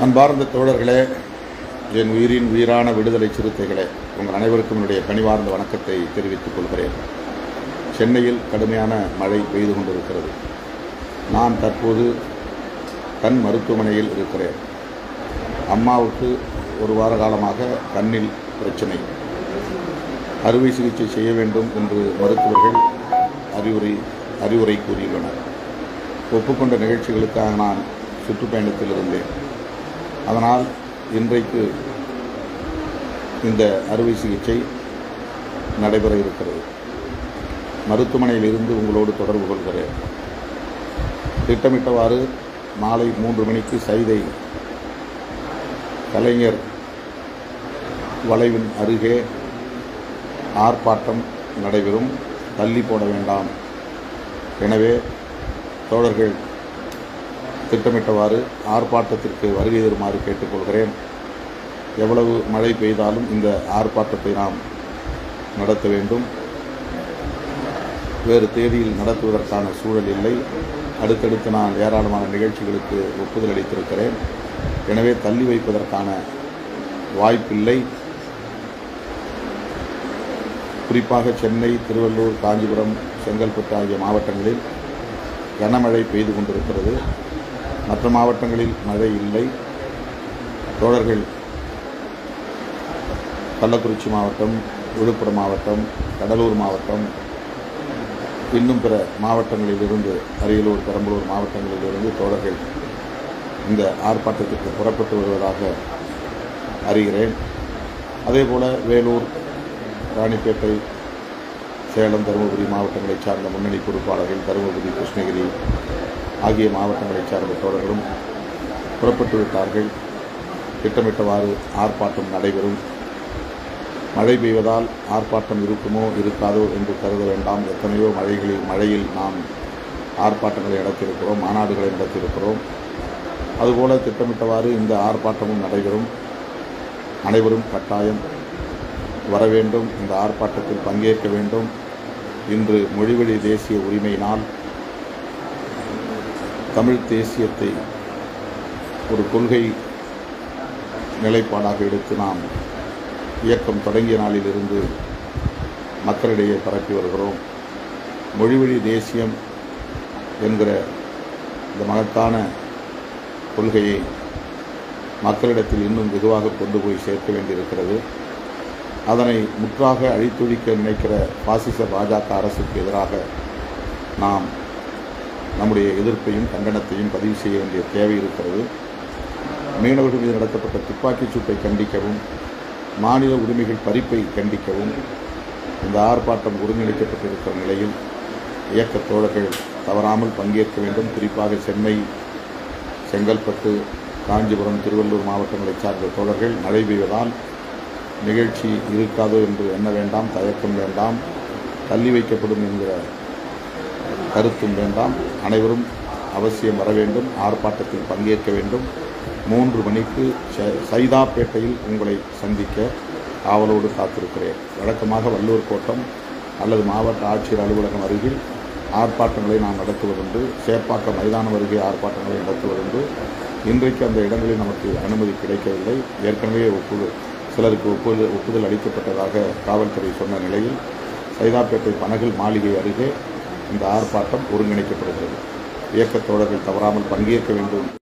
அன்பார்ந்த தோழர்களே என் உயிரின் உயிரான விடுதலை சிறுத்தைகளே உங்கள் அனைவருக்கும் என்னுடைய பணிவார்ந்த வணக்கத்தை தெரிவித்துக் கொள்கிறேன் சென்னையில் கடுமையான மழை பெய்து கொண்டிருக்கிறது நான் தற்போது கண் மருத்துவமனையில் இருக்கிறேன் அம்மாவுக்கு ஒரு வார காலமாக கண்ணில் பிரச்சனை அறுவை சிகிச்சை செய்ய வேண்டும் என்று மருத்துவர்கள் அறிவுரை அறிவுரை கூறியுள்ளனர் ஒப்புக்கொண்ட நிகழ்ச்சிகளுக்காக நான் சுற்றுப்பயணத்தில் இருந்தேன் அதனால் இன்றைக்கு இந்த அறுவை சிகிச்சை நடைபெற இருக்கிறது மருத்துவமனையில் இருந்து உங்களோடு தொடர்பு கொள்கிறேன் திட்டமிட்டவாறு மாலை மூன்று மணிக்கு சைதை கலைஞர் வளைவின் அருகே ஆர்ப்பாட்டம் நடைபெறும் தள்ளி போட வேண்டாம் எனவே தோழர்கள் திட்டமிட்டவாறு ஆர்ப்பாட்டத்திற்கு வருகை தருமாறு கேட்டுக்கொள்கிறேன் எவ்வளவு மழை பெய்தாலும் இந்த ஆர்ப்பாட்டத்தை நாம் நடத்த வேண்டும் வேறு தேதியில் நடத்துவதற்கான சூழல் இல்லை அடுத்தடுத்து நான் ஏராளமான நிகழ்ச்சிகளுக்கு ஒப்புதல் அளித்திருக்கிறேன் எனவே தள்ளி வைப்பதற்கான வாய்ப்பில்லை குறிப்பாக சென்னை திருவள்ளூர் காஞ்சிபுரம் செங்கல்பட்டு ஆகிய மாவட்டங்களில் கனமழை பெய்து கொண்டிருக்கிறது மற்ற மாவட்டங்களில் மழை இல்லை தோழர்கள் கள்ளக்குறிச்சி மாவட்டம் விழுப்புரம் மாவட்டம் கடலூர் மாவட்டம் இன்னும் பிற மாவட்டங்களிலிருந்து அரியலூர் பெரம்பலூர் மாவட்டங்களிலிருந்து தோழர்கள் இந்த ஆர்ப்பாட்டத்திற்கு புறப்பட்டு வருவதாக அறிகிறேன் அதேபோல வேலூர் ராணிப்பேட்டை சேலம் தருமபுரி மாவட்டங்களைச் சார்ந்த முன்னணி பொறுப்பாளர்கள் தருமபுரி கிருஷ்ணகிரி ஆகிய மாவட்டங்களைச் சார்ந்த தோழர்களும் புறப்பட்டு விட்டார்கள் திட்டமிட்டவாறு ஆர்ப்பாட்டம் நடைபெறும் மழை பெய்வதால் ஆர்ப்பாட்டம் இருக்குமோ இருக்காதோ என்று கருத வேண்டாம் எத்தனையோ மழைகளில் மழையில் நாம் ஆர்ப்பாட்டங்களை நடத்தியிருக்கிறோம் மாநாடுகளை நடத்தியிருக்கிறோம் அதுபோல திட்டமிட்டவாறு இந்த ஆர்ப்பாட்டமும் நடைபெறும் அனைவரும் கட்டாயம் வர வேண்டும் இந்த ஆர்ப்பாட்டத்தில் பங்கேற்க வேண்டும் இன்று மொழிவழி தேசிய உரிமை நாள் தமிழ் தேசியத்தை ஒரு கொள்கை நிலைப்பாடாக எடுத்து நாம் இயக்கம் தொடங்கிய நாளிலிருந்து மக்களிடையே பரப்பி வருகிறோம் மொழிவழி தேசியம் என்கிற இந்த மகத்தான கொள்கையை மக்களிடத்தில் இன்னும் வெகுவாக கொண்டு போய் சேர்க்க வேண்டியிருக்கிறது அதனை முற்றாக அழித்தொழிக்க நினைக்கிற பாசிச பாஜக அரசுக்கு எதிராக நாம் நம்முடைய எதிர்ப்பையும் கண்டனத்தையும் பதிவு செய்ய வேண்டிய தேவை இருக்கிறது மீனவர்கள் மீது நடத்தப்பட்ட துப்பாக்கிச் சூட்டை கண்டிக்கவும் மாநில உரிமைகள் பறிப்பை கண்டிக்கவும் இந்த ஆர்ப்பாட்டம் ஒருங்கிணைக்கப்பட்டிருக்கிற நிலையில் இயக்கத் தோழர்கள் தவறாமல் பங்கேற்க வேண்டும் குறிப்பாக சென்னை செங்கல்பட்டு காஞ்சிபுரம் திருவள்ளூர் மாவட்டங்களைச் சார்ந்த தோழர்கள் மழை பெய்வதால் நிகழ்ச்சி இருக்காதோ என்று எண்ண வேண்டாம் தயக்கம் வேண்டாம் தள்ளி வைக்கப்படும் என்கிற கருத்தும் வேண்டாம் அனைவரும் அவசியம் வர வேண்டும் ஆர்ப்பாட்டத்தில் பங்கேற்க வேண்டும் மூன்று மணிக்கு ச- சைதாப்பேட்டையில் உங்களை சந்திக்க ஆவலோடு காத்திருக்கிறேன் வழக்கமாக வள்ளூர் கோட்டம் அல்லது மாவட்ட ஆட்சியர் அலுவலகம் அருகில் ஆர்ப்பாட்டங்களை நாம் நடத்துவதுண்டு சேப்பாக்கம் மைதானம் அருகே ஆர்ப்பாட்டங்களை நடத்துவதுண்டு இன்றைக்கு அந்த இடங்களில் நமக்கு அனுமதி கிடைக்கவில்லை ஏற்கனவே ஒப்புதல் சிலருக்கு ஒப்புதல் ஒப்புதல் அளிக்கப்பட்டதாக காவல்துறை சொன்ன நிலையில் சைதாப்பேட்டை பனகல் மாளிகை அருகே இந்த ஆர்ப்பாட்டம் ஒருங்கிணைக்கப்படுகிறது இயக்கத் தோழர்கள் தவறாமல் பங்கேற்க வேண்டும்